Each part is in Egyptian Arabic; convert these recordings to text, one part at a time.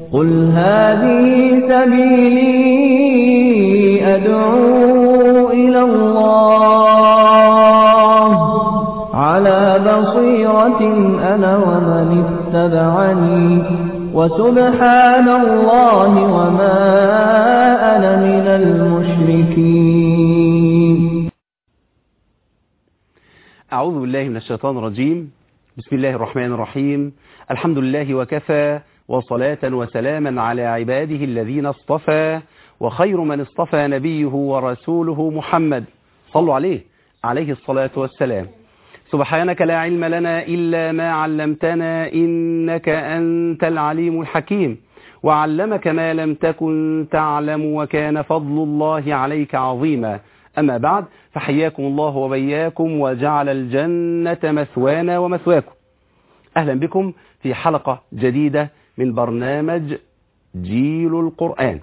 قل هذه سبيلي أدعو إلى الله على بصيرة أنا ومن اتبعني وسبحان الله وما أنا من المشركين أعوذ بالله من الشيطان الرجيم بسم الله الرحمن الرحيم الحمد لله وكفى وصلاة وسلاما على عباده الذين اصطفى وخير من اصطفى نبيه ورسوله محمد صلوا عليه عليه الصلاة والسلام سبحانك لا علم لنا إلا ما علمتنا إنك أنت العليم الحكيم وعلمك ما لم تكن تعلم وكان فضل الله عليك عظيما أما بعد فحياكم الله وبياكم وجعل الجنة مثوانا ومثواكم أهلا بكم في حلقة جديدة من برنامج جيل القرآن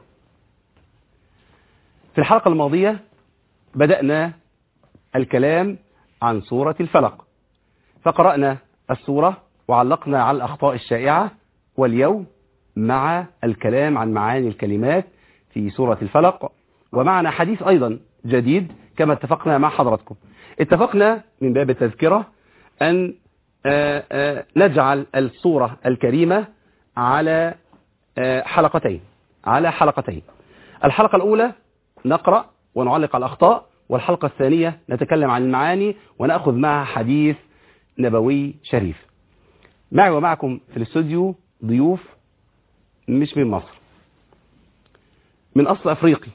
في الحلقة الماضية بدأنا الكلام عن سورة الفلق فقرأنا السورة وعلقنا على الأخطاء الشائعة واليوم مع الكلام عن معاني الكلمات في سورة الفلق ومعنا حديث أيضا جديد كما اتفقنا مع حضراتكم اتفقنا من باب التذكرة أن آآ آآ نجعل السورة الكريمة على حلقتين على حلقتين الحلقة الأولى نقرأ ونعلق على الأخطاء والحلقة الثانية نتكلم عن المعاني ونأخذ معها حديث نبوي شريف معي ومعكم في الاستوديو ضيوف مش من مصر من أصل أفريقي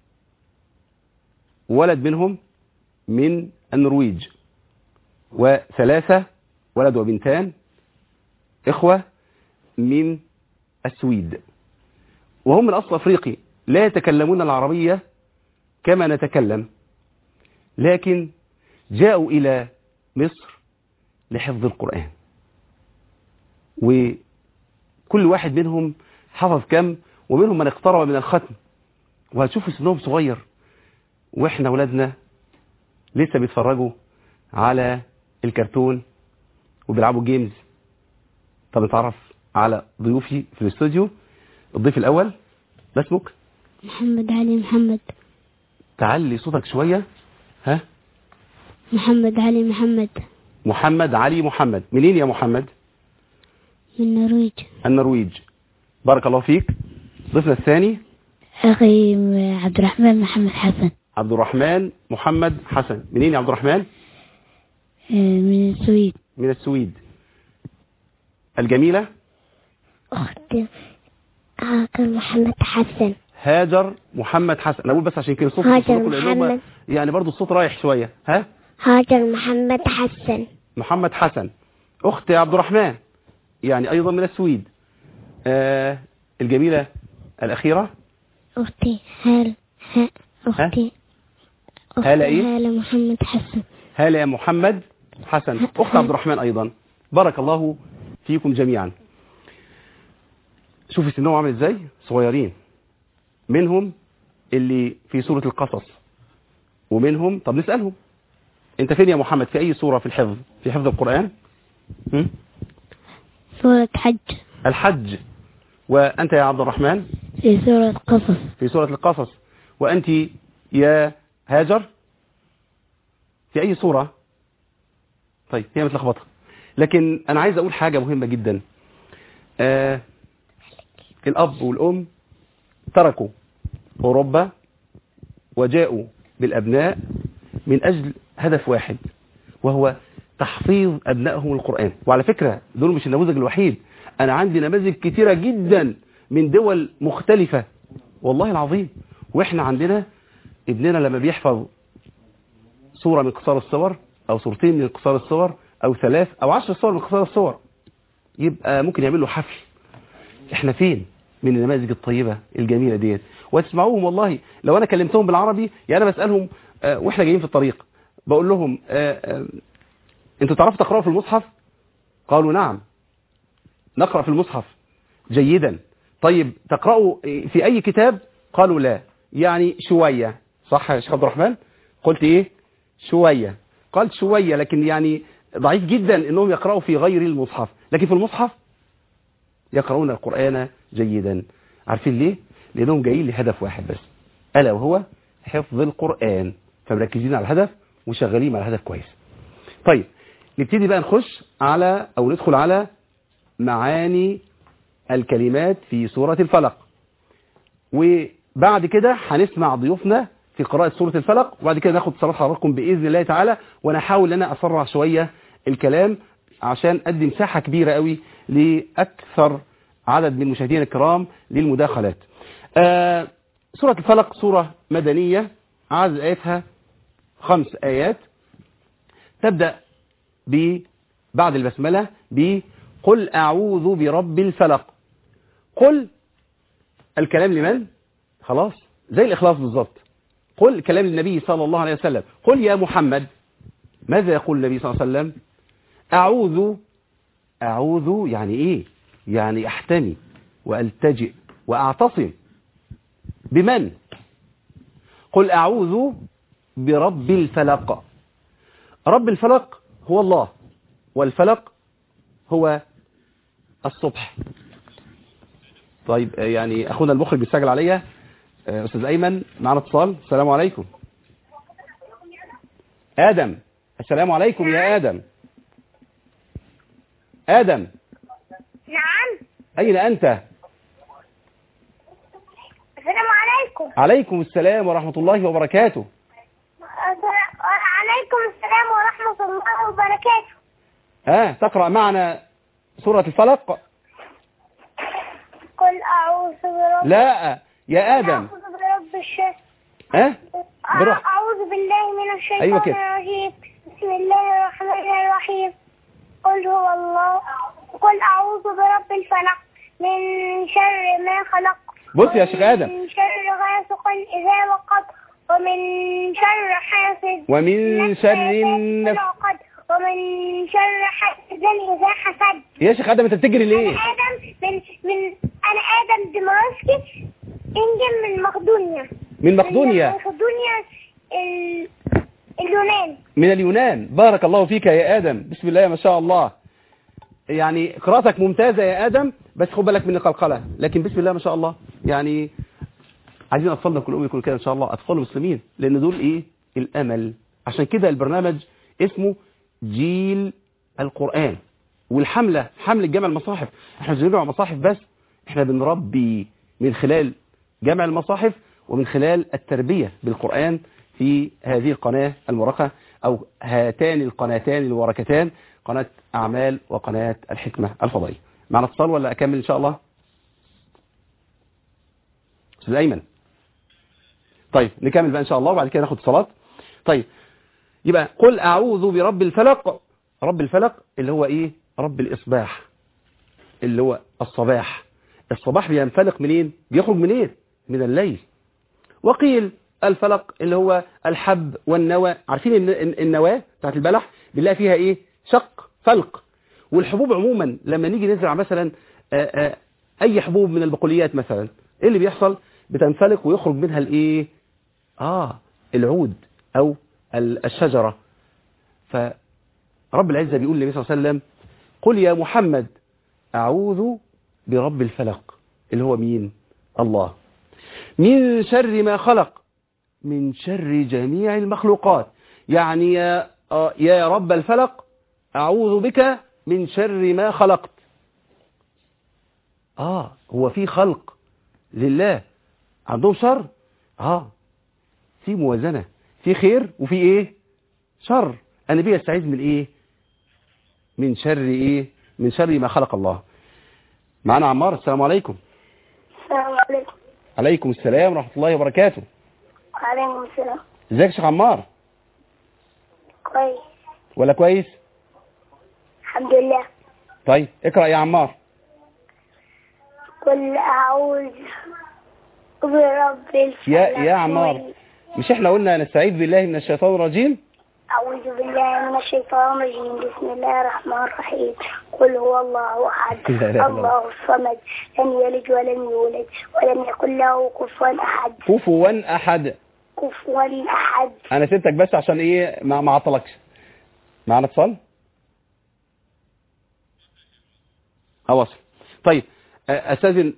ولد منهم من النرويج وثلاثة ولد وبنتان إخوة من السويد وهم من أصل أفريقي لا يتكلمون العربية كما نتكلم لكن جاءوا إلى مصر لحفظ القرآن وكل واحد منهم حفظ كم ومنهم من اقترب من الختم وهتشوفوا سنهم صغير واحنا ولادنا لسه بيتفرجوا على الكرتون وبيلعبوا جيمز طب نتعرف على ضيوفي في الاستوديو الضيف الاول ما اسمك محمد علي محمد تعلي صوتك شوية ها محمد علي محمد محمد علي محمد منين يا محمد من النرويج النرويج بارك الله فيك ضيفنا الثاني أخي عبد الرحمن محمد حسن عبد الرحمن محمد حسن منين يا عبد الرحمن من السويد من السويد الجميلة أختي هاجر محمد حسن هاجر محمد حسن انا اقول بس عشان كده صوت هاجر صوتكم لأن هم- محمد. يعني برضو الصوت رايح شوية ها هاجر محمد حسن محمد حسن اخت عبد الرحمن يعني ايضا من السويد آه الجميلة الاخيرة أختي هال ها أختي أختي هالة إيه؟ هالة محمد حسن هالة محمد حسن اخت عبد الرحمن ايضا بارك الله فيكم جميعا شوفي سنهم عامل ازاي صغيرين منهم اللي في سورة القصص ومنهم طب نسألهم انت فين يا محمد في اي سورة في الحفظ في حفظ القرآن هم؟ سورة حج الحج وانت يا عبد الرحمن في سورة قصص في سورة القصص وانت يا هاجر في اي سورة طيب هي متلخبطه لكن انا عايز اقول حاجة مهمة جدا آه الاب والام تركوا اوروبا وجاءوا بالابناء من اجل هدف واحد وهو تحفيظ ابنائهم القرآن وعلى فكرة دول مش النموذج الوحيد انا عندي نماذج كتيرة جدا من دول مختلفة والله العظيم واحنا عندنا ابننا لما بيحفظ صورة من قصار الصور او صورتين من قصار الصور او ثلاث او عشر صور من قصار الصور يبقى ممكن يعمل له حفل احنا فين من النماذج الطيبة الجميلة ديت وتسمعوهم والله لو انا كلمتهم بالعربي يعني انا بسألهم آه، واحنا جايين في الطريق بقول لهم آه، آه، انتوا تعرفوا تقرأوا في المصحف قالوا نعم نقرأ في المصحف جيدا طيب تقرأوا في أي كتاب قالوا لا يعني شوية صح يا شيخ عبد الرحمن قلت إيه شوية قالت شوية لكن يعني ضعيف جدا انهم يقرأوا في غير المصحف لكن في المصحف يقرؤون القرآن جيدا عارفين ليه لانهم جايين لهدف واحد بس الا وهو حفظ القران فمركزين على الهدف وشغالين على الهدف كويس طيب نبتدي بقى نخش على او ندخل على معاني الكلمات في سورة الفلق وبعد كده هنسمع ضيوفنا في قراءة سورة الفلق وبعد كده ناخد صلاة حضراتكم بإذن الله تعالى وانا احاول ان انا اسرع شوية الكلام عشان ادي مساحة كبيرة قوي لأكثر عدد من المشاهدين الكرام للمداخلات آه سورة الفلق سورة مدنية عدد آياتها خمس آيات تبدأ ب بعد البسملة بقل أعوذ برب الفلق قل الكلام لمن خلاص زي الإخلاص بالظبط قل كلام النبي صلى الله عليه وسلم قل يا محمد ماذا يقول النبي صلى الله عليه وسلم أعوذ أعوذ يعني إيه يعني أحتمي وألتجئ وأعتصم بمن قل أعوذ برب الفلق رب الفلق هو الله والفلق هو الصبح طيب يعني أخونا المخرج بيستعجل عليا أستاذ أيمن معنا اتصال السلام عليكم آدم السلام عليكم يا آدم آدم نعم أين أنت السلام عليكم عليكم السلام ورحمة الله وبركاته عليكم السلام ورحمة الله وبركاته ها تقرأ معنا سورة الفلق قل أعوذ برب لا يا آدم أعوذ برب الشيطان ها بروح أعوذ بالله من الشيطان أيوة كده. الرجيم بسم الله الرحمن الرحيم قل هو الله قل أعوذ برب الفلق من شر ما خلق بص يا شيخ آدم. من شر غاسق إذا وقب ومن شر حاسد ومن شر النفس العقد ومن شر حاسد إذا حسد يا شيخ آدم أنت بتجري ليه أنا آدم من من أنا آدم دمرسكي إنجل من مقدونيا من مقدونيا من مقدونيا ال... اليونان من اليونان بارك الله فيك يا آدم بسم الله ما شاء الله يعني قراءتك ممتازة يا آدم بس خد بالك من القلقلة لكن بسم الله ما شاء الله يعني عايزين أطفالنا كلهم يكونوا كده إن شاء الله أطفال مسلمين لأن دول إيه الأمل عشان كده البرنامج اسمه جيل القرآن والحملة حملة جمع المصاحف احنا مش بنجمع مصاحف بس احنا بنربي من خلال جمع المصاحف ومن خلال التربية بالقرآن في هذه القناة المرقة أو هاتان القناتان المباركتان قناة أعمال وقناة الحكمة الفضائية معنا اتصال ولا أكمل إن شاء الله أستاذ أيمن طيب نكمل بقى إن شاء الله وبعد كده ناخد صلاة طيب يبقى قل أعوذ برب الفلق رب الفلق اللي هو إيه رب الإصباح اللي هو الصباح الصباح بينفلق منين بيخرج منين من الليل وقيل الفلق اللي هو الحب والنوى عارفين ان إن- النواة بتاعت البلح بنلاقي فيها ايه شق فلق والحبوب عموما لما نيجي نزرع مثلا آآ آآ اي حبوب من البقوليات مثلا ايه اللي بيحصل بتنفلق ويخرج منها الايه اه العود او ال- الشجرة فرب العزة بيقول للنبي صلى الله عليه وسلم قل يا محمد أعوذ برب الفلق اللي هو مين الله من شر ما خلق من شر جميع المخلوقات يعني يا, آه يا رب الفلق أعوذ بك من شر ما خلقت آه هو في خلق لله عندهم شر آه في موازنة في خير وفي إيه شر النبي يستعيذ من إيه من شر إيه من شر ما خلق الله معنا عمار السلام عليكم السلام عليكم عليكم السلام ورحمة الله وبركاته وعليكم السلام ازيك يا شيخ عمار كويس ولا كويس الحمد لله طيب اقرأ يا عمار قل أعوذ برب الفلق يا يا عمار من- مش احنا قلنا نستعيذ بالله من الشيطان الرجيم أعوذ بالله من الشيطان الرجيم بسم الله الرحمن الرحيم قل هو الله أحد لا إله إلا الله. الله الصمد لم يلد ولم يولد ولم يكن له كفوا أحد كفوا احد كفوا أحد انا سبتك بس عشان ايه ما ما عطلكش معنا اتصال اواصل طيب آه، استاذن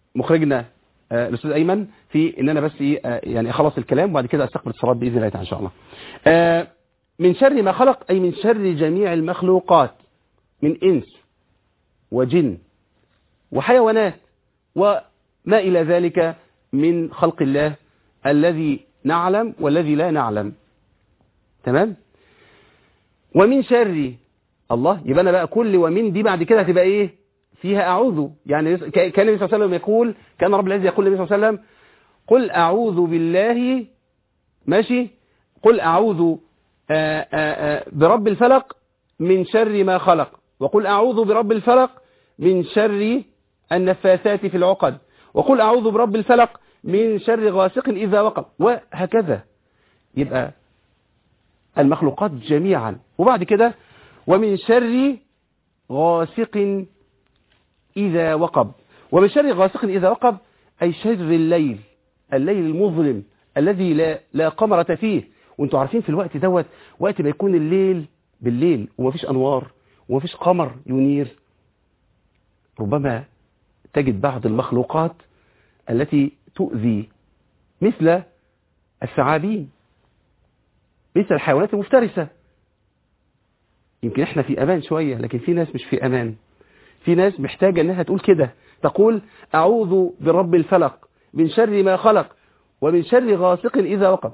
مخرجنا آه، الاستاذ ايمن في ان انا بس ايه آه، يعني اخلص الكلام وبعد كده استقبل اتصالات باذن الله تعالى ان شاء الله آه، من شر ما خلق اي من شر جميع المخلوقات من انس وجن وحيوانات وما الى ذلك من خلق الله الذي نعلم والذي لا نعلم تمام ومن شر الله يبقى انا بقى كل ومن دي بعد كده هتبقى ايه فيها اعوذ يعني ك- كان النبي صلى الله عليه وسلم يقول كان رب العزه يقول للنبي صلى الله عليه وسلم قل اعوذ بالله ماشي قل اعوذ آآ آآ برب الفلق من شر ما خلق وقل اعوذ برب الفلق من شر النفاثات في العقد وقل اعوذ برب الفلق من شر غاسق اذا وقب وهكذا يبقى المخلوقات جميعا وبعد كده ومن شر غاسق إذا وقب ومن شر غاسق إذا وقب أي شر الليل الليل المظلم الذي لا, لا قمرة فيه وانتوا عارفين في الوقت دوت وقت ما يكون الليل بالليل ومفيش أنوار ومفيش قمر ينير ربما تجد بعض المخلوقات التي تؤذي مثل الثعابين مثل الحيوانات المفترسة يمكن احنا في امان شوية لكن في ناس مش في امان في ناس محتاجة انها تقول كده تقول اعوذ برب الفلق من شر ما خلق ومن شر غاسق اذا وقب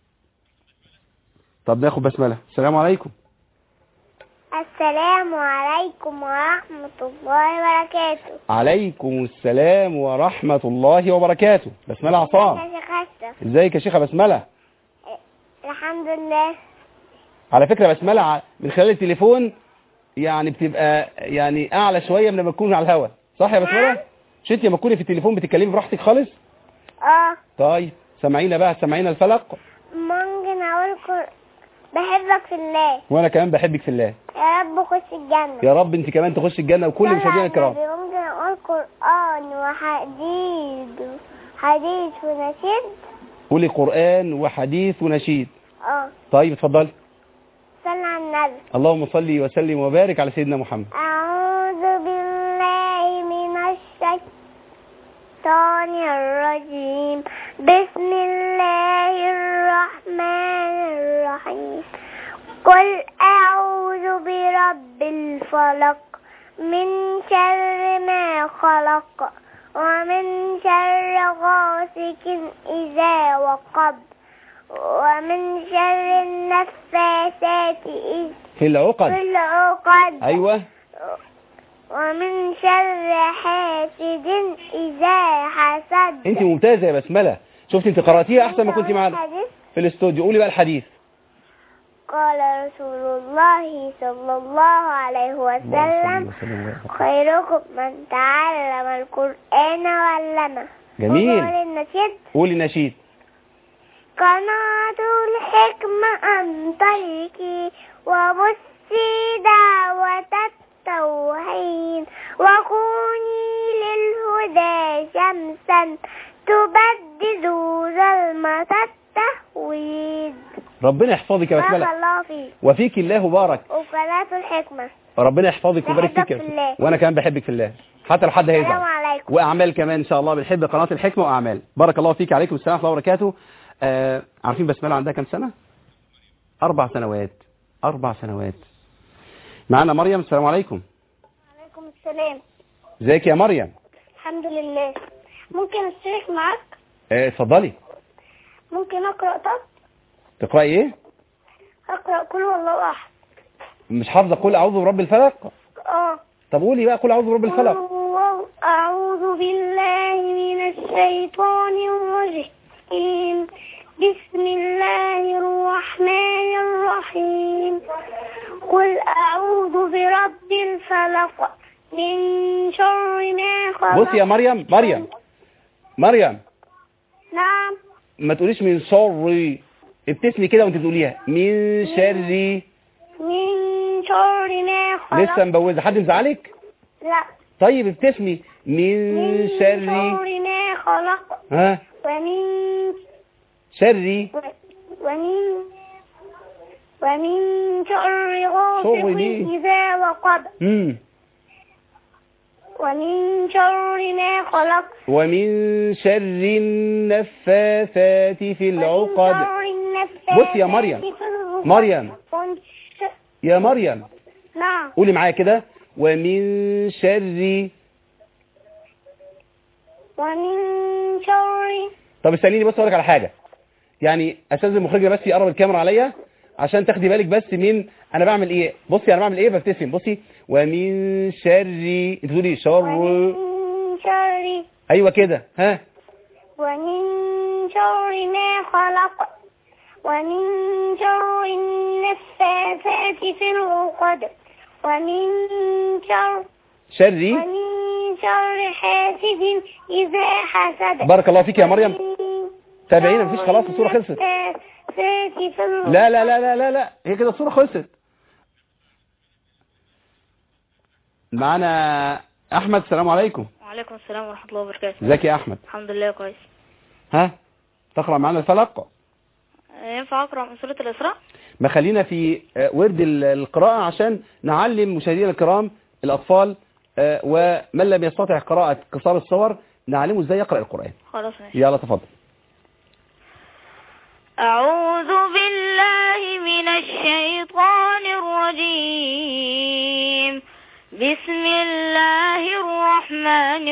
طب ناخد بسملة السلام عليكم السلام عليكم ورحمة الله وبركاته عليكم السلام ورحمة الله وبركاته بسملة عصام يا شيخ أشرف ازيك يا شيخة بسملة الحمد لله على فكرة بسملة ع- من خلال التليفون يعني بتبقى يعني اعلى شوية من لما تكون على الهوا صح يا بسملة مش انت لما تكوني في التليفون بتتكلمي براحتك خالص اه طيب سامعينا بقى سامعينا الفلق ممكن اقول كل... بحبك في الله وانا كمان بحبك في الله يا رب خش الجنة يا رب انت كمان تخش الجنة وكل صلى مشاهدينا على الكرام النبي. ممكن اقول قرآن وحديد حديث ونشيد قولي قرآن وحديث ونشيد اه طيب اتفضلي صلى على النبي اللهم صل وسلم وبارك على سيدنا محمد أعوذ بالله من الشيطان الرجيم بسم الله الرحمن الرحيم قل أعوذ برب الفلق من شر ما خلق ومن شر غاسق إذا وقب ومن شر النفاثات إذ في في العقد العقد ايوه ومن شر حاسد إذا حسد انت ممتازة يا بسملة شفت انت قرأتيها احسن ما كنت معانا الحديث في الاستوديو قولي بقى الحديث قال رسول الله صلى الله عليه وسلم خيركم من تعلم القرآن وعلمه جميل. وقال النشيد قولي نشيد قناة الحكمة أن طريقي وبصي دعوة التوحيد وكوني للهدى شمسا تبدد ظلمة التهويد ربنا يحفظك يا بارك بسملة الله فيك وفيك الله بارك وقناة الحكمة ربنا يحفظك ويبارك فيك بحبك يا في بسملة. الله. وانا كمان بحبك في الله حتى لو حد السلام هيزعل عليكم واعمال كمان ان شاء الله بنحب قناه الحكمه واعمال بارك الله فيك عليكم السلام ورحمه الله وبركاته آه عارفين بسمله عندها كام سنه اربع سنوات اربع سنوات معانا مريم السلام عليكم عليكم السلام ازيك يا مريم الحمد لله ممكن اشترك معاك آه، اتفضلي ممكن اقرا طب تقراي ايه اقرا كل والله احد مش حافظه قول اعوذ برب الفلق اه طب قولي بقى قول اعوذ برب الفلق الله أعوذ بالله من الشيطان الرجيم بسم الله الرحمن الرحيم قل أعوذ برب الفلق من شر ما خلق بصي يا مريم مريم مريم نعم ما تقوليش من شر ابتسمي كده وانت بتقوليها من شر من شر ما خلق لسه مبوزه حد مزعلك لا طيب ابتسمي من من شر شر ما خلق ها ومن شر ومن ومن شر غاسق شر دي. إذا وقب امم ومن شر ما خلق ومن شر النفاثات في ومن العقد شر النفاثات بص يا مريم. في العقد. مريم. ومن ش- يا مريم نعم قولي معايا كده ومن شر ومن شر طب استنيني بس اقول لك على حاجه يعني استاذ المخرج بس يقرب الكاميرا عليا عشان تاخدي بالك بس من انا بعمل ايه بصي انا بعمل ايه ببتسم بصي ومن شر انت بتقولي شر ومن شر ايوه كده ها ومن شر ما خلق ومن شر النفاثات في العقد ومن شر شري ومن شر حاسد إذا حسد بارك الله فيك يا مريم ومن تابعينا مفيش خلاص الصوره خلصت النفاثات في العقد لا لا لا لا لا لا هي كده الصوره خلصت معانا احمد السلام عليكم وعليكم السلام ورحمة الله وبركاته ازيك يا احمد الحمد لله كويس ها تقرا معانا الفلق ينفع أقرأ من سورة الإسراء؟ ما خلينا في آه، ورد ال- القراءة عشان نعلم مشاهدينا الكرام الأطفال آه، ومن لم يستطع قراءة قصار الصور نعلمه ازاي يقرأ القرآن خلاص ماشي يلا تفضل أعوذ بالله من الشيطان الرجيم بسم الله الرحمن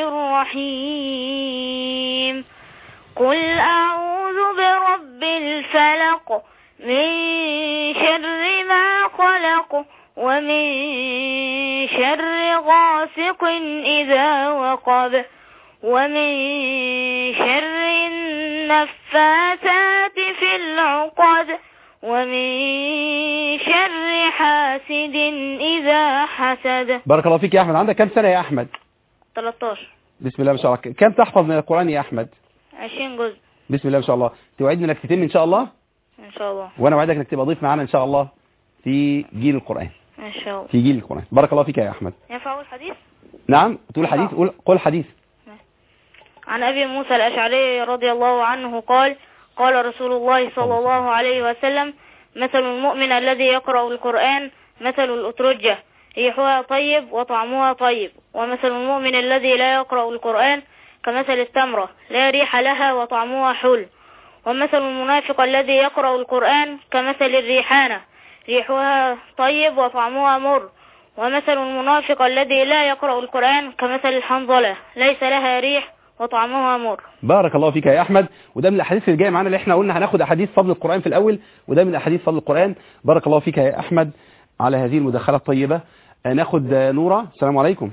الرحيم قل أعوذ برب الفلق من شر ما خلق ومن شر غاسق إذا وقب ومن شر النفاثات في العقد ومن شر حاسد إذا حسد بارك الله فيك يا أحمد عندك كم سنة يا أحمد 13 بسم الله ما شاء الله كم تحفظ من القرآن يا أحمد 20 جزء بسم الله ما شاء الله توعدني انك تتم إن شاء الله إن شاء الله وأنا وعدك انك تبقى ضيف معانا إن شاء الله في جيل القرآن إن شاء الله في جيل القرآن بارك الله فيك يا أحمد ينفع أول حديث نعم تقول حديث قول قول حديث عن أبي موسى الأشعري رضي الله عنه قال قال رسول الله صلى الله عليه وسلم مثل المؤمن الذي يقرأ القرآن مثل الأترجة ريحها طيب وطعمها طيب ومثل المؤمن الذي لا يقرأ القرآن كمثل التمرة لا ريح لها وطعمها حل ومثل المنافق الذي يقرأ القرآن كمثل الريحانة ريحها طيب وطعمها مر ومثل المنافق الذي لا يقرأ القرآن كمثل الحنظلة ليس لها ريح وطعمها مر بارك الله فيك يا احمد وده من الاحاديث اللي جايه معانا اللي احنا قلنا هناخد احاديث فضل القران في الاول وده من احاديث فضل القران بارك الله فيك يا احمد على هذه المداخله الطيبه آه، ناخد آه، نوره السلام عليكم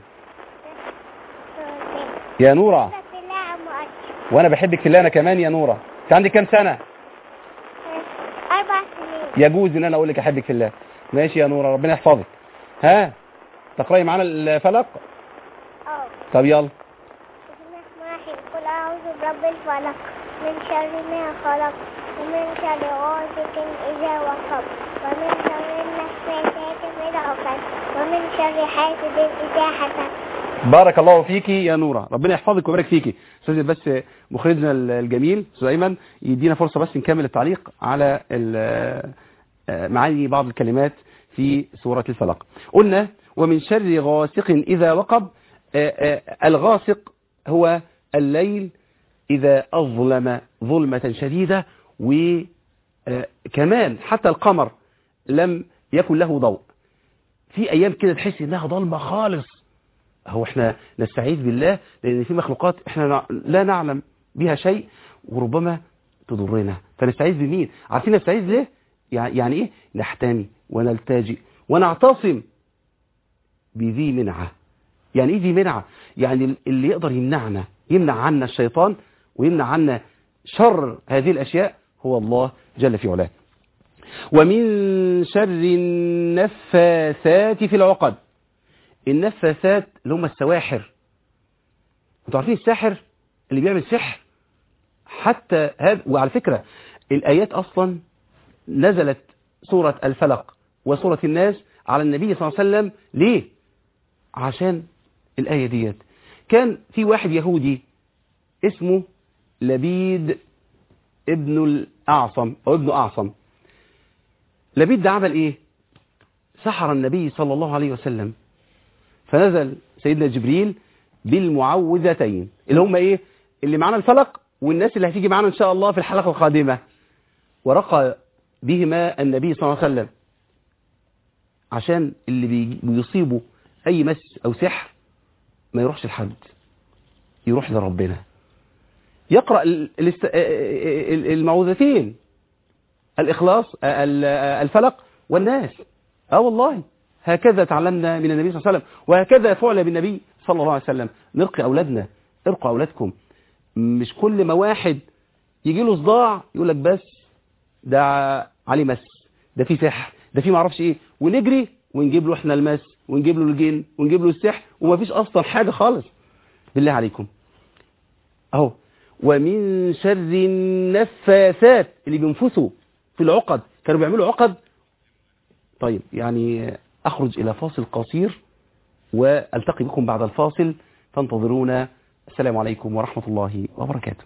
يا نوره وانا بحبك في الله انا كمان يا نوره انت عندك كام سنه أربع سنين يجوز ان انا اقول لك احبك في الله ماشي يا نوره ربنا يحفظك ها تقراي معانا الفلق اه طب يلا بسم الله الرحمن الرحيم قل أعوذ برب الفلق من شر ما خلق ومن شر غاسق إذا وقب ومن شر النفاثات في العقد ومن شر حاسد إذا حسد بارك الله فيكي يا نورة ربنا يحفظك ويبارك فيكي استاذ بس مخرجنا الجميل استاذ ايمن يدينا فرصة بس نكمل التعليق على ال- آه، معاني بعض الكلمات في سورة الفلق قلنا ومن شر غاسق إذا وقب آه، آه، الغاسق هو الليل إذا أظلم ظلمة شديدة وكمان حتى القمر لم يكن له ضوء في أيام كده تحس إنها ضلمة خالص هو احنا نستعيذ بالله لان في مخلوقات احنا نع- لا نعلم بها شيء وربما تضرنا فنستعيذ بمين عارفين نستعيذ ليه يع- يعني ايه نحتمي ونلتجئ ونعتصم بذي منعة يعني ايه ذي منعة يعني اللي يقدر يمنعنا يمنع عنا الشيطان ويمنع عنا شر هذه الاشياء هو الله جل في علاه ومن شر النفاثات في العقد النفاثات اللي هم السواحر انتوا عارفين الساحر اللي بيعمل سحر حتى هذا وعلى فكرة الآيات أصلا نزلت سورة الفلق وسورة الناس على النبي صلى الله عليه وسلم ليه؟ عشان الآية ديت كان في واحد يهودي اسمه لبيد ابن الأعصم أو ابن أعصم لبيد ده عمل إيه؟ سحر النبي صلى الله عليه وسلم فنزل سيدنا جبريل بالمعوذتين اللي هم ايه اللي معانا الفلق والناس اللي هتيجي معانا ان شاء الله في الحلقة القادمة ورقى بهما النبي صلى الله عليه وسلم عشان اللي بيجي- بيصيبه اي مس او سحر ما يروحش لحد يروح لربنا يقرأ ال- الاست- ال- المعوذتين الإخلاص ال- الفلق والناس اه والله هكذا تعلمنا من النبي صلى الله عليه وسلم وهكذا فعل بالنبي صلى الله عليه وسلم نرقي أولادنا ارقوا أولادكم مش كل ما واحد يجي له صداع يقول لك بس ده عليه مس ده فيه سحر ده فيه معرفش ايه ونجري ونجيب له احنا المس ونجيب له الجن ونجيب له السحر ومفيش اصلا حاجة خالص بالله عليكم اهو ومن شر النفاثات اللي بينفثوا في العقد كانوا بيعملوا عقد طيب يعني اخرج الى فاصل قصير والتقي بكم بعد الفاصل فانتظرونا السلام عليكم ورحمة الله وبركاته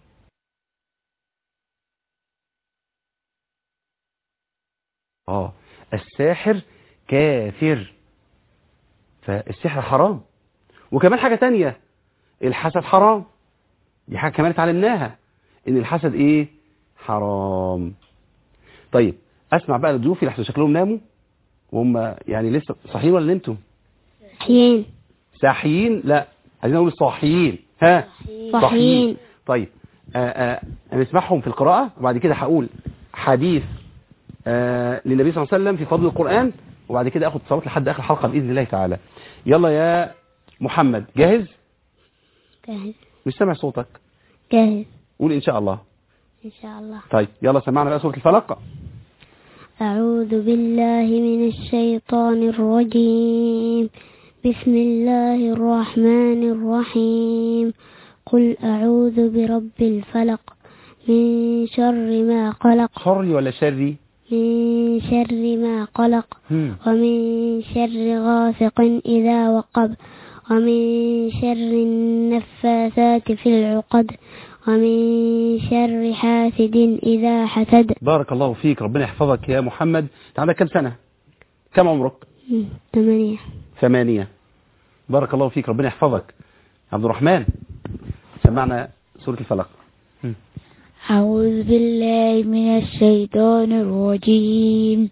اه الساحر كافر فالسحر حرام وكمان حاجة تانية الحسد حرام دي حاجة كمان اتعلمناها ان الحسد ايه حرام طيب اسمع بقى لضيوفي لحسن شكلهم ناموا وهم يعني لسه صاحيين ولا نمتوا حيين صاحيين لا عايزين نقول صاحيين ها صحيين طيب آه آه هنسمعهم في القراءة وبعد كده هقول حديث آه للنبي صلى الله عليه وسلم في فضل القرآن وبعد كده اخد صلاه لحد اخر الحلقة بإذن الله تعالى يلا يا محمد جاهز جاهز مش سامع صوتك جاهز قول ان شاء الله إن شاء الله طيب يلا سمعنا بقى سورة الفلق أعوذ بالله من الشيطان الرجيم بسم الله الرحمن الرحيم قل أعوذ برب الفلق من شر ما خلق شري ولا شري من شر ما قلق هم. ومن شر غاسق إذا وقب ومن شر النفاثات في العقد ومن شر حاسد إذا حسد بارك الله فيك ربنا يحفظك يا محمد انت عندك كم سنة كم عمرك مم، ثمانية ثمانية بارك الله فيك ربنا يحفظك عبد الرحمن سمعنا سورة الفلق هم. أعوذ بالله من الشيطان الرجيم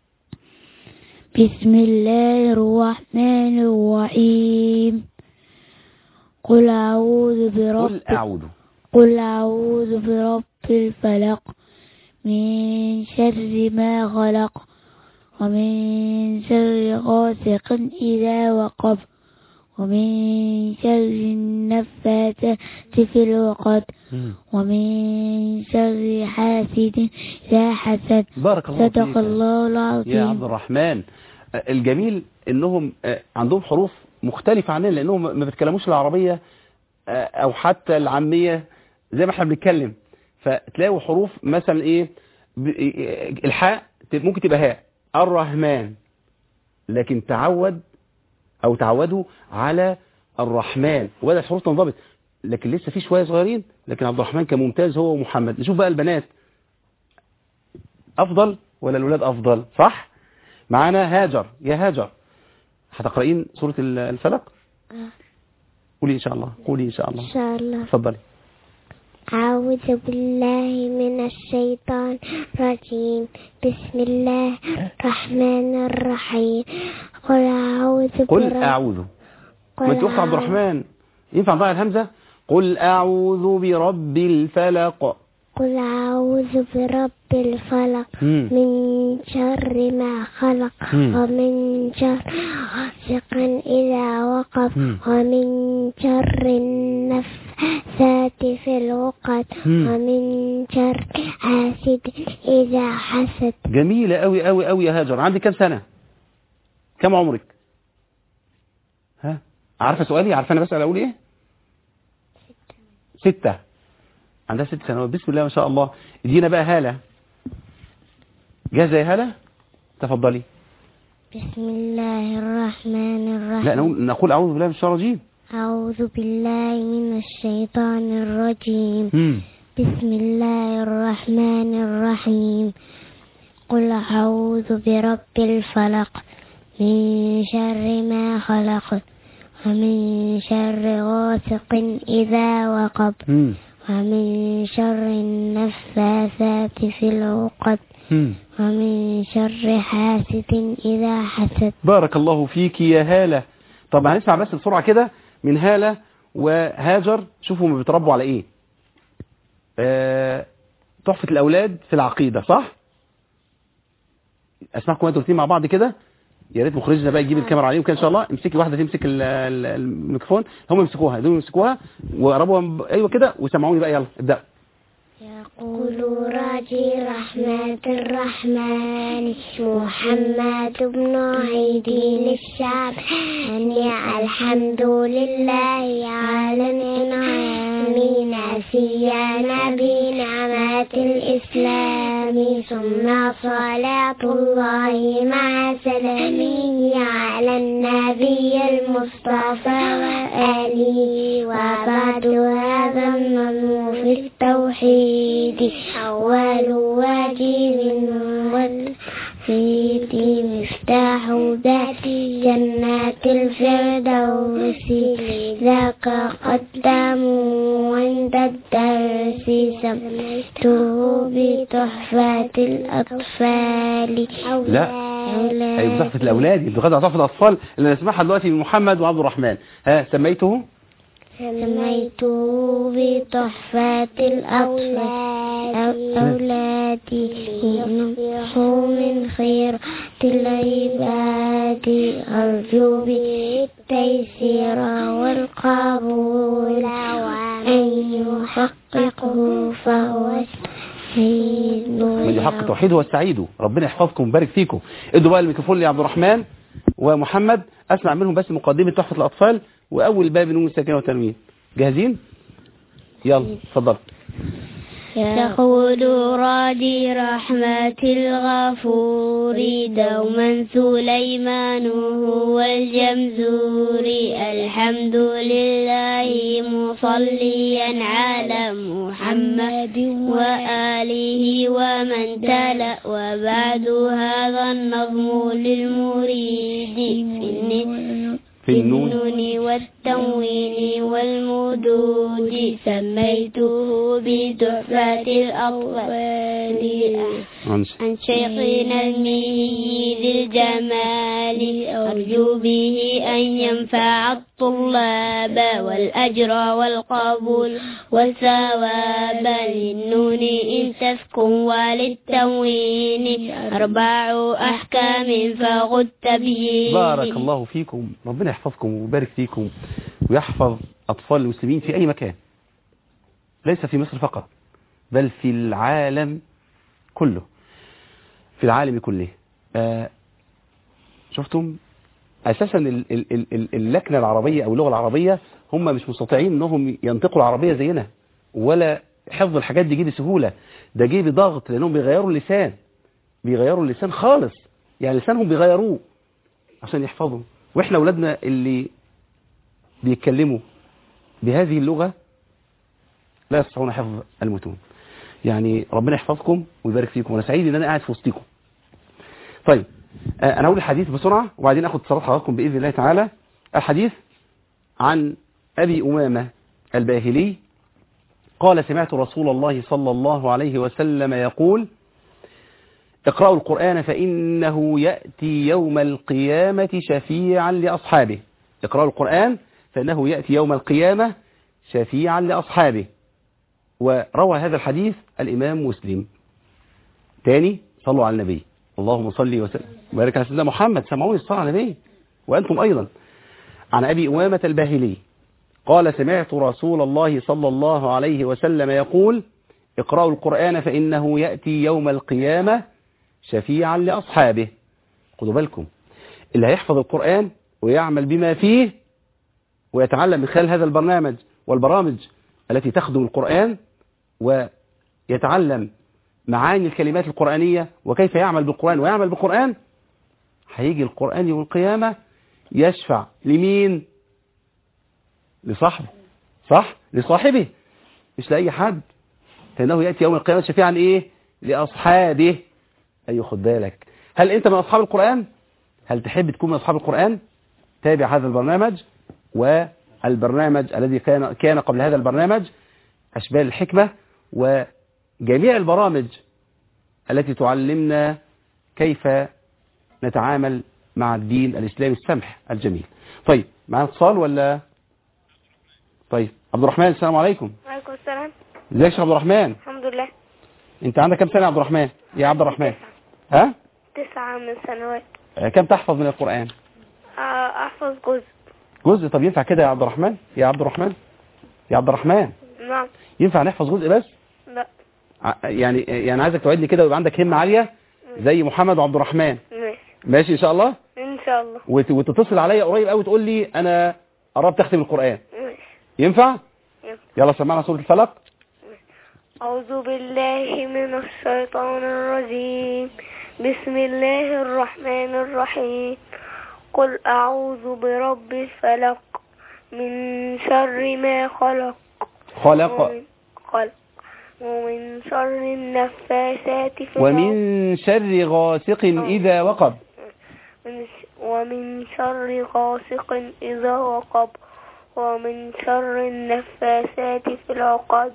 بسم الله الرحمن الرحيم قل أعوذ برب قل أعوذ قل أعوذ برب الفلق من شر ما خلق ومن شر غاسق إذا وقب ومن شر النفاثات في العقد هم. ومن شر حاسد إذا حسد بارك الله فيك صدق الله يا عبد العظيم الرحمن آه، الجميل انهم آه، عندهم حروف مختلفة عننا لانهم ما بيتكلموش العربية آه، او حتى العامية زي ما احنا بنتكلم فتلاقوا حروف مثلا ايه ب- آه، الحاء ت- ممكن تبقى هاء الرحمن لكن تعود او تعودوا على الرحمن وبدأ الحروف تنضبط لكن لسه في شوية صغيرين لكن عبد الرحمن كان ممتاز هو ومحمد نشوف بقى البنات افضل ولا الولاد افضل صح معانا هاجر يا هاجر هتقرأين سورة ال- الفلق قولي ان شاء الله قولي ان شاء الله إن شاء الله اتفضلي أعوذ بالله من الشيطان الرجيم بسم الله الرحمن الرحيم قل أعوذ قل برب اعوذ قل ما انت اخت عبد أعوذ- الرحمن ينفع نضيع الهمزة قل اعوذ برب الفلق قل أعوذ برب الفلق مم. من شر ما خلق مم. ومن شر غاسق إذا وقب مم. ومن شر النفاثات في العقد مم. ومن شر حاسد إذا حسد جميلة قوي قوي قوي يا هاجر عندك كام سنة كم عمرك ها عارفة سؤالي عارفة انا بسأل اقول ايه ستة عندها ست سنوات بسم الله ما شاء الله ادينا بقى هالة جاهزة يا هالة تفضلي بسم الله الرحمن الرحيم لا نقول, نقول اعوذ بالله من الشيطان الرجيم أعوذ بالله من الشيطان الرجيم مم. بسم الله الرحمن الرحيم قل أعوذ برب الفلق من شر ما خلق ومن شر غاسق إذا وقب مم. ومن شر النفاثات في العقد مم. ومن شر حاسد إذا حسد بارك الله فيك يا هالة طب هنسمع بس بسرعة كده من هالة وهاجر شوفوا هم بيتربوا على ايه آه، تحفة الأولاد في العقيدة صح أسمعكم انتوا الاثنين مع بعض كده يا ريت مخرجنا بقى يجيب الكاميرا عليهم كده ان شاء الله امسكي واحده تمسك ال- ال- الميكروفون هم يمسكوها دول يمسكوها وقربوها ب- ايوه كده وسمعوني بقى يلا ابدأ يقول راجي رحمة الرحمن محمد بن عيدين الشعب أني الحمد لله على الإنعام نسينا بنعمة الإسلام ثم صلاة الله مع سلامه على النبي المصطفى وآله وبعد هذا النظم في التوحيد أول واجب والفيد مفتاح ذات جنات الفردوس ذاك قدموا عند الدرس سميته بتحفة الأطفال لا. ايوه تحفة الأولاد انتوا خدوا تحفة الأطفال اللي نسمعها دلوقتي من محمد وعبد الرحمن ها سميته سميته بتحفة الأطفال أولادي ينصوا من خير العباد أرجو به التيسير والقبول أن يحققه فهو السيد من يحقق توحيده هو السعيد ربنا يحفظكم ويبارك فيكم ادوا بقى الميكروفون لعبد الرحمن ومحمد اسمع منهم بس مقدمة تحفة الأطفال وأول باب نون الساكنة والتنوين جاهزين يلا اتفضل يقول رادي رحمة الغفور دوما سليمان هو الجمزور الحمد لله مصليا على محمد وآله ومن تلا وبعد هذا النظم للمريد في النساء في النون بالنون والتنوين والمدود سميته بتحفة الأطفال ماشي. عن شيخنا المهي ذي الجمال أرجو به أن ينفع الطلاب والأجر والقبول والثواب للنون إن تسكن وللتنوين أربع أحكام فغد تبيين بارك الله فيكم ربنا يحفظكم ويبارك فيكم ويحفظ أطفال المسلمين في أي مكان ليس في مصر فقط بل في العالم كله في العالم كله آه شفتم أساسا ال- ال- ال- ال- اللكنة العربية أو اللغة العربية هم مش مستطيعين أنهم ينطقوا العربية زينا ولا حفظ الحاجات دي جه بسهولة ده جه بضغط لأنهم بيغيروا اللسان بيغيروا اللسان خالص يعني لسانهم بيغيروه عشان يحفظوا واحنا اولادنا اللي بيتكلموا بهذه اللغة لا يستطيعون حفظ المتون يعني ربنا يحفظكم ويبارك فيكم وانا سعيد ان انا قاعد في وسطكم طيب آه، انا هقول الحديث بسرعة وبعدين اخد اتصالات حضراتكم باذن الله تعالى الحديث عن ابي امامة الباهلي قال سمعت رسول الله صلى الله عليه وسلم يقول اقرأوا القرآن فإنه يأتي يوم القيامة شفيعا لأصحابه اقرأوا القرآن فإنه يأتي يوم القيامة شفيعا لأصحابه وروى هذا الحديث الإمام مسلم تاني صلوا على النبي اللهم صل وسلم وبارك على سيدنا محمد سمعوني الصلاة على النبي وأنتم أيضا عن أبي أمامة الباهلي قال سمعت رسول الله صلى الله عليه وسلم يقول اقرأوا القرآن فإنه يأتي يوم القيامة شفيعا لأصحابه خدوا بالكم اللي هيحفظ القرآن ويعمل بما فيه ويتعلم من خلال هذا البرنامج والبرامج التي تخدم القرآن ويتعلم معاني الكلمات القرآنية وكيف يعمل بالقرآن ويعمل بالقرآن هيجي القرآن يوم القيامة يشفع لمين لصاحبه صح لصاحبه مش لأي حد فإنه يأتي يوم القيامة شفيعا إيه لأصحابه أيوه خد بالك هل أنت من أصحاب القرآن هل تحب تكون من أصحاب القرآن تابع هذا البرنامج والبرنامج الذي كان كان قبل هذا البرنامج أشبال الحكمة وجميع البرامج التي تعلمنا كيف نتعامل مع الدين الإسلامي السمح الجميل طيب معنا اتصال ولا طيب عبد الرحمن السلام عليكم وعليكم السلام ازيك يا شيخ عبد الرحمن الحمد لله انت عندك كم سنة يا عبد الرحمن يا عبد الرحمن ها تسعة من السنوات آه، كم تحفظ من القرآن آه، أحفظ جزء جزء طب ينفع كده يا عبد الرحمن يا عبد الرحمن يا عبد الرحمن نعم ينفع نحفظ جزء بس لا ع- يعني يعني عايزك توعدني كده ويبقى عندك همة عالية زي محمد وعبد الرحمن ماشي ماشي ان شاء الله إن شاء الله وت- وتتصل عليا قريب قوي تقول لي انا قربت اختم القرآن ماشي ينفع ينفع. يلا سمعنا سورة الفلق أعوذ بالله من الشيطان الرجيم بسم الله الرحمن الرحيم قل أعوذ برب الفلق من شر ما خلق خلق ومن خلق ومن شر النفاثات في ومن شر غاسق إذا وقب من ش- ومن شر غاسق إذا وقب ومن شر النفاثات في العقد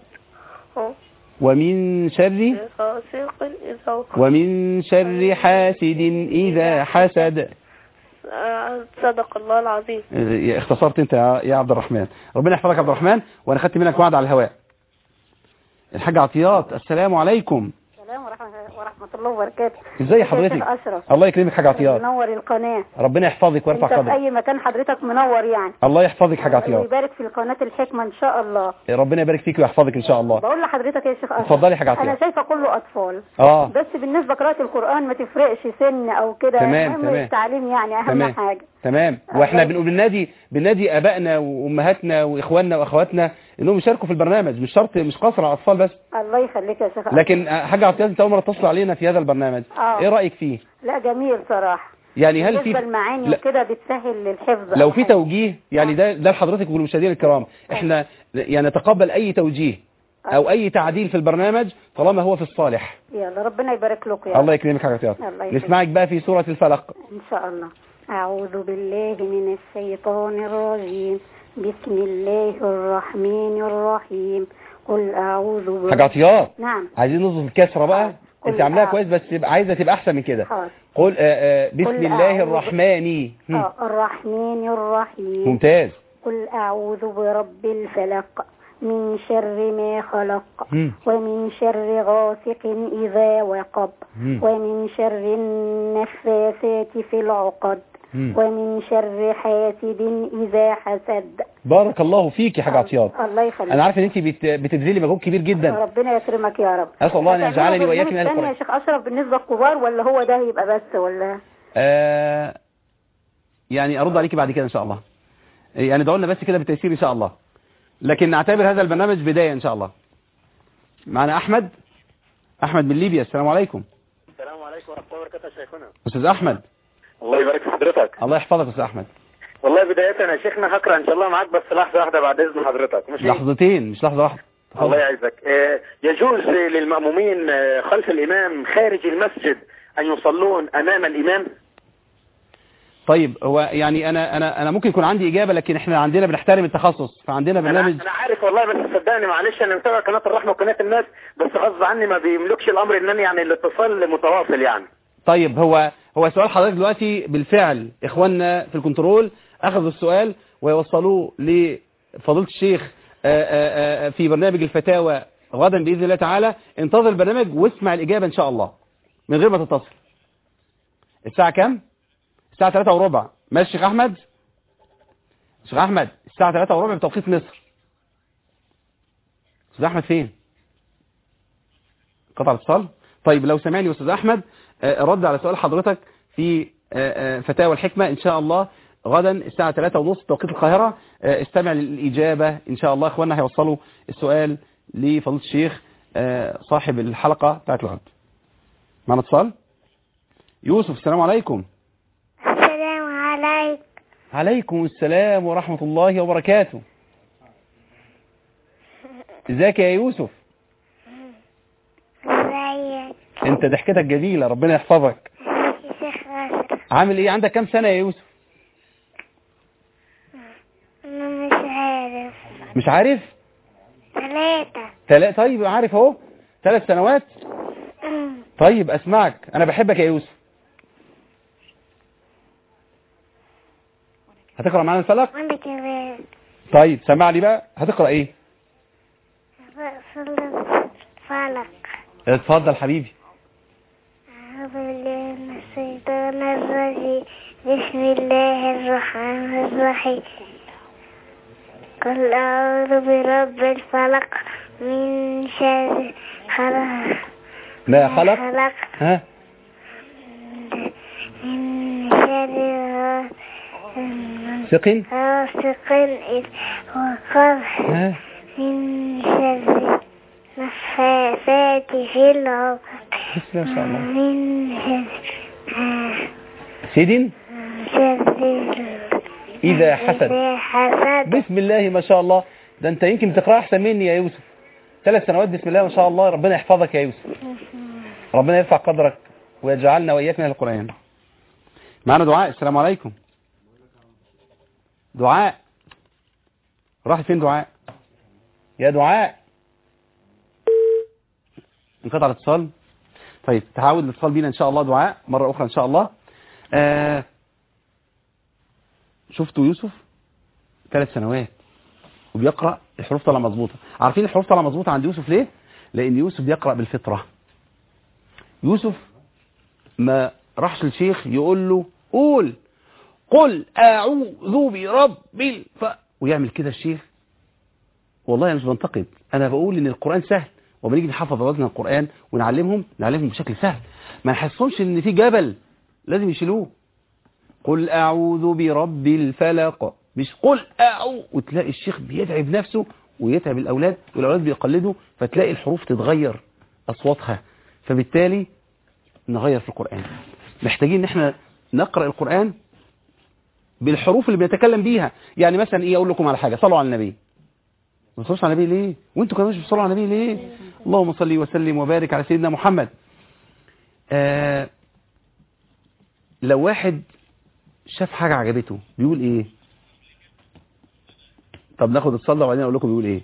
ومن شر غاسق إذا وقب ومن شر حاسد إذا حسد آه، صدق الله العظيم اه، اختصرت انت يا يا عبد الرحمن ربنا يحفظك يا عبد الرحمن وانا خدت منك وعد على الهواء الحاج عطيات السلام عليكم السلام ورحمة, ورحمة الله وبركاته ازاي شيخ حضرتك أشرف الله يكرمك حاج عطيات منور القناة ربنا يحفظك ويرفع انت في قدرك أي مكان حضرتك منور يعني الله يحفظك حاج عطيات ويبارك في القناة الحكمة إن شاء الله ربنا يبارك فيك ويحفظك ان شاء الله بقول لحضرتك يا شيخ أشرف اتفضلي يا حاج عطية. أنا شايفة كله أطفال اه بس بالنسبة قراءة القرآن ما تفرقش سن أو كده تمام، المهم تمام. التعليم يعني أهم تمام. حاجة تمام واحنا بنقول بالنادي بالنادي ابائنا وامهاتنا واخواننا واخواتنا انهم يشاركوا في البرنامج مش شرط مش قاصر على الاطفال بس الله يخليك يا شيخ أشرف لكن آه، حاجه عطيات انت اول مره تتصل علينا في هذا البرنامج آه. ايه رايك فيه لا جميل صراحة يعني هل بالنسبة في المعاني لا. وكده بتسهل للحفظ لو أو في حاجة. توجيه يعني ده ده لحضرتك والمشاهدين الكرام احنا يعني نتقبل اي توجيه او اي تعديل في البرنامج طالما هو في الصالح يلا ربنا يبارك لكم يا الله يكرمك يا عطيات الله يكرمك. نسمعك بقى في سوره الفلق إن شاء الله أعوذ بالله من الشيطان الرجيم بسم الله الرحمن الرحيم قل أعوذ برب حاج عطيات نعم عايزين نظبط الكسره بقى قل انت عاملاها أعوذ. كويس بس تبقى عايزه تبقى احسن من كده حاضر قل آه، آه، بسم قل الله أعوذ. الرحمن هم، آه الرحمن الرحيم ممتاز قل أعوذ برب الفلق من شر ما خلق هم، ومن شر غاسق إذا وقب هم، ومن شر النفاثات في العقد هم. ومن شر حاسد إذا حسد بارك الله فيك يا حاج عطيات الله يخليك انا عارف ان انت بت- بتبذلي مجهود كبير جدا ربنا يكرمك يا رب اسال الله ان هتعملوا يجعلني برنامج واياك من اهل تاني القران يا شيخ اشرف بالنسبه للكبار ولا هو ده يبقى بس ولا آه يعني ارد عليكي بعد كده ان شاء الله يعني ادعوا لنا بس كده بالتيسير ان شاء الله لكن نعتبر هذا البرنامج بدايه ان شاء الله معنا احمد احمد من ليبيا السلام عليكم السلام عليكم ورحمة الله وبركاته يا شيخنا استاذ احمد الله يبارك في حضرتك الله يحفظك يا استاذ احمد والله بداية يا شيخنا هقرأ إن شاء الله معاك بس لحظة واحدة بعد إذن حضرتك مش لحظتين مش لحظه واحده الله يعزك آه، يجوز للمأمومين آه، خلف الإمام خارج المسجد أن يصلون أمام الإمام طيب هو يعني انا انا انا ممكن يكون عندي اجابه لكن احنا عندنا بنحترم التخصص فعندنا أنا, برنامج أنا عارف والله بس صدقني معلش أنا متابع قناة الرحمة وقناة الناس بس غصب عني ما بيملكش الأمر إنني يعني الاتصال متواصل يعني طيب هو هو سؤال حضرتك دلوقتي بالفعل اخواننا في الكنترول اخذوا السؤال ويوصلوه لفضيله الشيخ آه، آه، آه، في برنامج الفتاوى غدا باذن الله تعالى انتظر البرنامج واسمع الاجابه ان شاء الله من غير ما تتصل الساعه كام الساعه 3 وربع ماشي شيخ احمد شيخ احمد الساعه 3 وربع بتوقيت مصر استاذ احمد فين قطع الاتصال طيب لو سمعني يا استاذ احمد آه، رد على سؤال حضرتك في آه، آه، فتاوى الحكمة ان شاء الله غدا الساعة 3 ونص توقيت القاهرة آه، استمع للإجابة ان شاء الله اخواننا هيوصلوا السؤال لفضيلة الشيخ آه، صاحب الحلقة بتاعت الغد معنا اتصال يوسف السلام عليكم السلام عليكم عليكم السلام ورحمة الله وبركاته ازيك يا يوسف ازيك انت ضحكتك جميلة ربنا يحفظك يا شيخ أشرف عامل ايه عندك كام سنة يا يوسف مش عارف ثلاثة تلا... طيب عارف اهو ثلاث سنوات طيب اسمعك انا بحبك يا يوسف هتقرا معانا الفلق وأنا كمان طيب سمع لي بقى هتقرا ايه صلى فلق اتفضل حبيبي أعوذ بالله من الشيطان الرجيم بسم الله الرحمن الرحيم قل أعوذ برب الفلق من شر خلق ما خلق خلق ها من شر سقن غاسق إذ وقب ها من شر نفاثات في العقد بسم الله ما شاء الله من شر سيدين شر اذا حسد إذا حسد بسم الله ما شاء الله ده انت يمكن تقرا احسن مني يا يوسف ثلاث سنوات بسم الله ما شاء الله ربنا يحفظك يا يوسف ربنا يرفع قدرك ويجعلنا واياك من القران معنا دعاء السلام عليكم دعاء راح فين دعاء يا دعاء انقطع الاتصال طيب تعاود الاتصال بينا ان شاء الله دعاء مرة اخرى ان شاء الله آه شفتوا يوسف ثلاث سنوات وبيقرأ الحروف طالعه مظبوطه عارفين الحروف طالعه مظبوطه عند يوسف ليه لان يوسف بيقرأ بالفطرة يوسف ما راحش الشيخ يقول له قول قل اعوذ برب الف ويعمل كده الشيخ والله انا مش بنتقد انا بقول ان القرآن سهل وبنيجي نحفظ اولادنا القرآن ونعلمهم نعلمهم بشكل سهل ما نحسهمش ان في جبل لازم يشيلوه قل اعوذ برب الفلق مش قل اعوذ وتلاقي الشيخ بيتعب نفسه ويتعب الاولاد والاولاد بيقلدوا فتلاقي الحروف تتغير اصواتها فبالتالي نغير في القرآن محتاجين ان احنا نقرأ القرآن بالحروف اللي بنتكلم بيها يعني مثلا ايه اقول لكم على حاجة صلوا على النبي ما تصلوش على النبي ليه وانتوا كمان مش بتصلوا على النبي ليه اللهم صل وسلم وبارك على سيدنا محمد آه لو واحد شاف حاجة عجبته بيقول ايه طب ناخد الصلاة وبعدين اقول لكم بيقول ايه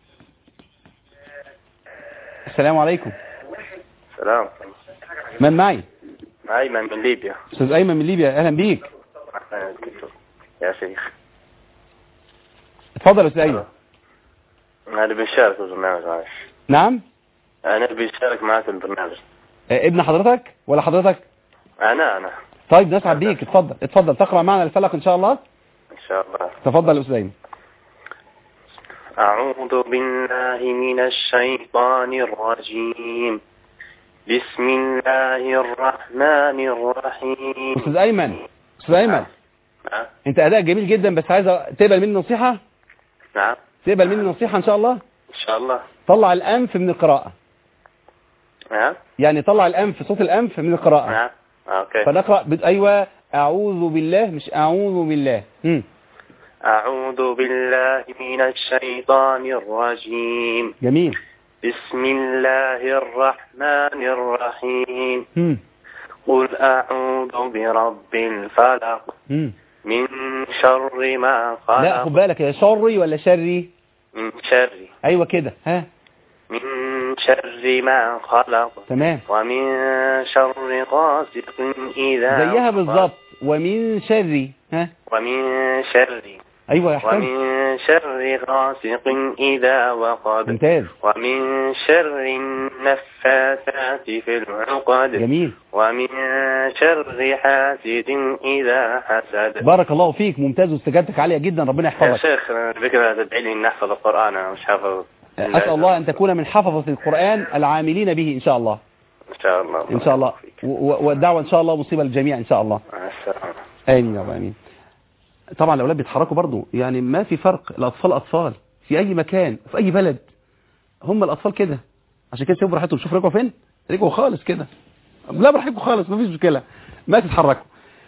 السلام عليكم سلام من معي أيمن من ليبيا استاذ ايمن من ليبيا اهلا بيك يا شيخ اتفضل يا استاذ ايمن أنا بنشارك في البرنامج معلش نعم أنا بنشارك معك في البرنامج آه، ابن حضرتك ولا حضرتك أنا أنا طيب نسعد بيك اتفضل اتفضل تقرأ معنا الفلق ان شاء الله إن شاء الله تفضل يا استاذ ايمن أعوذ بالله من الشيطان الرجيم بسم الله الرحمن الرحيم استاذ ايمن استاذ ايمن نعم انت اداء جميل جدا بس عايز أ- تقبل مني نصيحة نعم تقبل مني نصيحة ان شاء الله إن شاء الله طلع الانف من القراءة نعم يعني طلع الانف صوت الانف من القراءة نعم أوكي فنقرأ بد... ايوه اعوذ بالله مش اعوذ بالله مم. أعوذ بالله من الشيطان الرجيم جميل بسم الله الرحمن الرحيم مم. قل أعوذ برب الفلق مم. من شر ما لا خد خلق بالك يا شري ولا شري من شر ايوه كده ها من شر ما خلق تمام ومن شر غاسق إذا زيها وقب. بالظبط ومن شري ها ومن شر ايوه يا حسن ومن شر غاسق إذا وقب ممتاز ومن شر النفاثات في العقد جميل ومن شر حاسد إذا حسد بارك الله فيك ممتاز واستجابتك عالية جدا ربنا يا يحفظك شيخ الفكرة تدعي لي أن أحفظ القرآن أنا مش حافظ أسأل الله أن تكون من حفظة القرآن العاملين به إن شاء الله إن شاء الله إن شاء الله و- و- والدعوة إن شاء الله مصيبة للجميع إن شاء الله مع السلامة آمين يا رب آمين طبعا الأولاد بيتحركوا برضو يعني ما في فرق الأطفال أطفال في أي مكان في أي بلد هم الأطفال كده عشان كده سيبوا براحتهم شوف رجعوا فين رجعوا خالص كده لا براحتكم خالص ما فيش مشكلة ما تتحركوا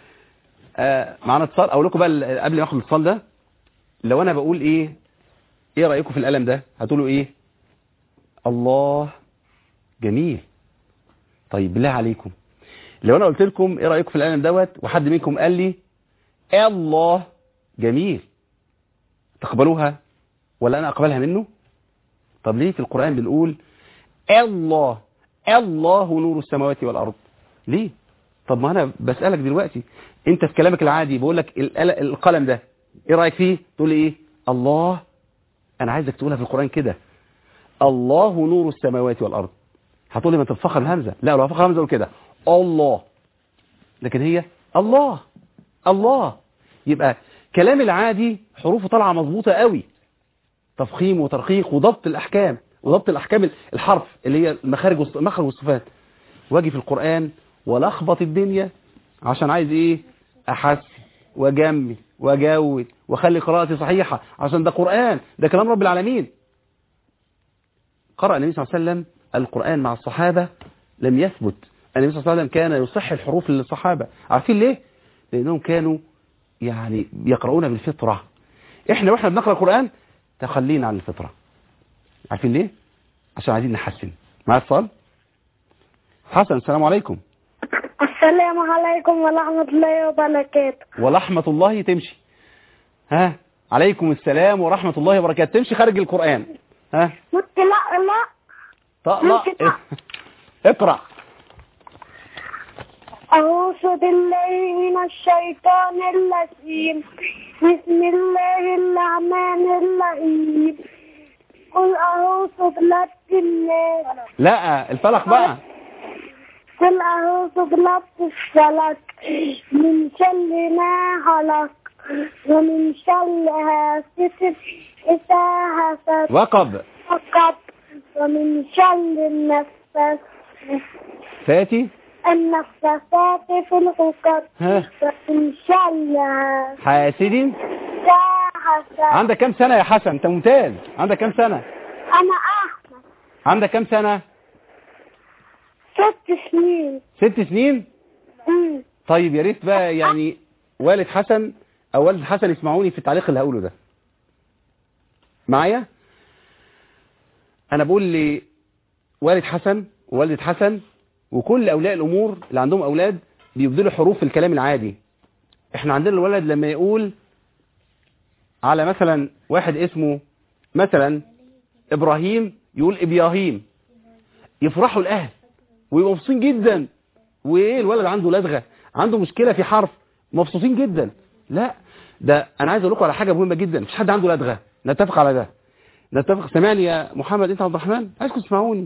آه معانا اتصال أقول لكم بقى ال- قبل ما آخد الاتصال ده لو أنا بقول إيه إيه رأيكم في القلم ده هتقولوا إيه الله جميل طيب بالله عليكم لو انا قلت لكم ايه رايكم في القلم دوت وحد منكم قال لي الله جميل تقبلوها ولا انا اقبلها منه طب ليه في القرآن بنقول الله الله نور السماوات والارض ليه طب ما انا بسألك دلوقتي انت في كلامك العادي بقول لك القل- القلم ده ايه رأيك فيه تقول لي ايه الله انا عايزك تقولها في القرآن كده الله نور السماوات والارض هتقول لي ما انت بتفخر الهمزه لا لو هفخر الهمزه اقول كده الله لكن هي الله الله يبقى كلام العادي حروفه طالعه مظبوطه قوي تفخيم وترقيق وضبط الاحكام وضبط الاحكام الحرف اللي هي المخارج والص- المخرج والصفات واجي في القران ولخبط الدنيا عشان عايز ايه احس واجمل واجود واخلي قراءتي صحيحه عشان ده قران ده كلام رب العالمين قرأ النبي صلى الله عليه وسلم القرآن مع الصحابة لم يثبت النبي صلى الله عليه وسلم كان يصح الحروف للصحابة عارفين ليه؟ لأنهم كانوا يعني يقرؤون بالفطرة احنا واحنا بنقرأ القرآن تخلينا عن الفطرة عارفين ليه؟ عشان عايزين نحسن مع اتصال حسن السلام عليكم السلام عليكم ورحمة الله وبركاته ورحمة الله تمشي ها عليكم السلام ورحمة الله وبركاته تمشي خارج القرآن ها ممكن أقرأ طق ممكن لا اقرأ أعوذ بالله من الشيطان الرجيم بسم الله الرحمن الرحيم قل أعوذ برب الناس لا الفلق بقى قل أعوذ برب الفلق من شر ما خلق ومن شر حاسد إذا حسد وقب فقط ومن شر النفس فاتي النفسات في العقد ها ومن شر حاسد إذا حسد عندك كام سنة يا حسن انت ممتاز عندك كام سنة أنا أحمد عندك كام سنة ست سنين ست سنين أمم. طيب يا ريت بقى يعني والد حسن او والد حسن يسمعوني في التعليق اللي هقوله ده معايا انا بقول لي والد حسن ووالدة حسن وكل اولياء الامور اللي عندهم اولاد بيبدلوا حروف في الكلام العادي احنا عندنا الولد لما يقول على مثلا واحد اسمه مثلا ابراهيم يقول ابراهيم يفرحوا الاهل ويبقوا مبسوطين جدا وايه الولد عنده لدغه عنده مشكله في حرف مبسوطين جدا لا ده انا عايز اقول لكم على حاجه مهمه جدا مفيش حد عنده لدغه نتفق على ده نتفق سامعني يا محمد انت عبد الرحمن عايزكم تسمعوني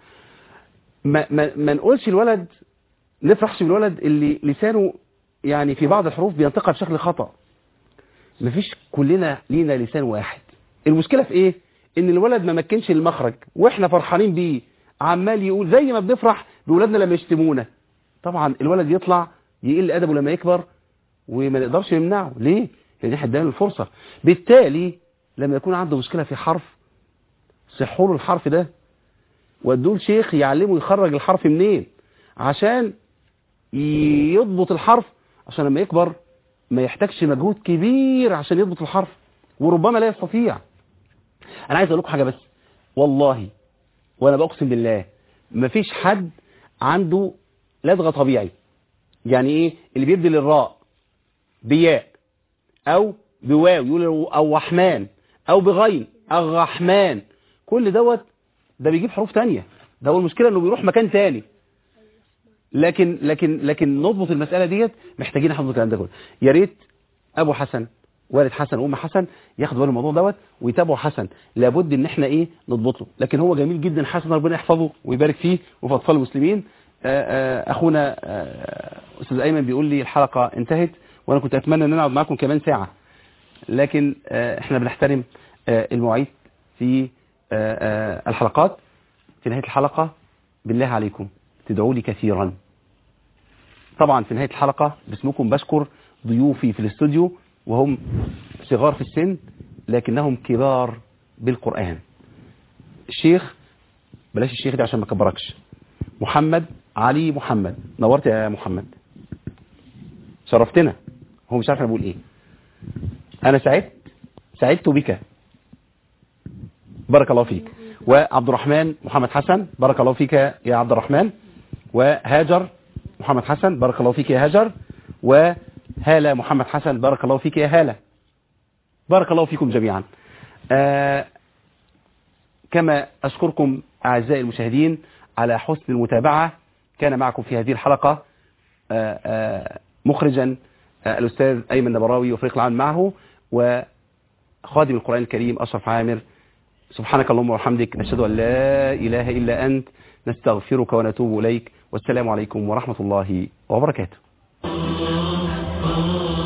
ما ما ما نقولش الولد نفرحش بالولد اللي لسانه يعني في بعض الحروف بينطقها بشكل خطأ مفيش كلنا لينا لسان واحد المشكلة في ايه ان الولد ما مكنش المخرج واحنا فرحانين بيه عمال يقول زي ما بنفرح بولادنا لما يشتمونا طبعا الولد يطلع يقل ادبه لما يكبر وما نقدرش نمنعه ليه لان احنا ادانا الفرصه بالتالي لما يكون عنده مشكله في حرف صحوا له الحرف ده ودوه لشيخ يعلمه يخرج الحرف منين عشان يضبط الحرف عشان لما يكبر ما يحتاجش مجهود كبير عشان يضبط الحرف وربما لا يستطيع انا عايز اقول لكم حاجه بس والله وانا بقسم بالله مفيش حد عنده لدغه طبيعي يعني ايه اللي بيبدل الراء بياء او بواو يقول او رحمن او بغين الرحمن كل دوت ده بيجيب حروف تانية ده هو المشكله انه بيروح مكان تاني لكن لكن لكن نضبط المساله ديت محتاجين نحفظ الكلام ده كله يا ريت ابو حسن والد حسن وام حسن ياخدوا بالهم الموضوع دوت ويتابعوا حسن لابد ان احنا ايه نضبطه لكن هو جميل جدا حسن ربنا يحفظه ويبارك فيه وفي اطفال المسلمين آآ آآ اخونا آآ استاذ ايمن بيقول لي الحلقه انتهت وانا كنت اتمنى ان انا اقعد معاكم كمان ساعه لكن احنا بنحترم المواعيد في الحلقات في نهايه الحلقه بالله عليكم تدعوا لي كثيرا طبعا في نهايه الحلقه باسمكم بشكر ضيوفي في الاستوديو وهم صغار في السن لكنهم كبار بالقرآن الشيخ بلاش الشيخ دي عشان ما كبركش محمد علي محمد نورت يا محمد شرفتنا هو مش عارف انا بقول ايه انا سعدت سعدت بك بارك الله فيك وعبد الرحمن محمد حسن بارك الله فيك يا عبد الرحمن وهاجر محمد حسن بارك الله فيك يا هاجر و هالة محمد حسن بارك الله فيك يا هالة بارك الله فيكم جميعا آه كما أشكركم أعزائي المشاهدين على حسن المتابعة كان معكم في هذه الحلقة آه آه مخرجا آه الأستاذ أيمن نبراوي وفريق العمل معه وخادم القرآن الكريم أشرف عامر سبحانك اللهم وبحمدك نشهد أن لا إله إلا أنت نستغفرك ونتوب إليك والسلام عليكم ورحمة الله وبركاته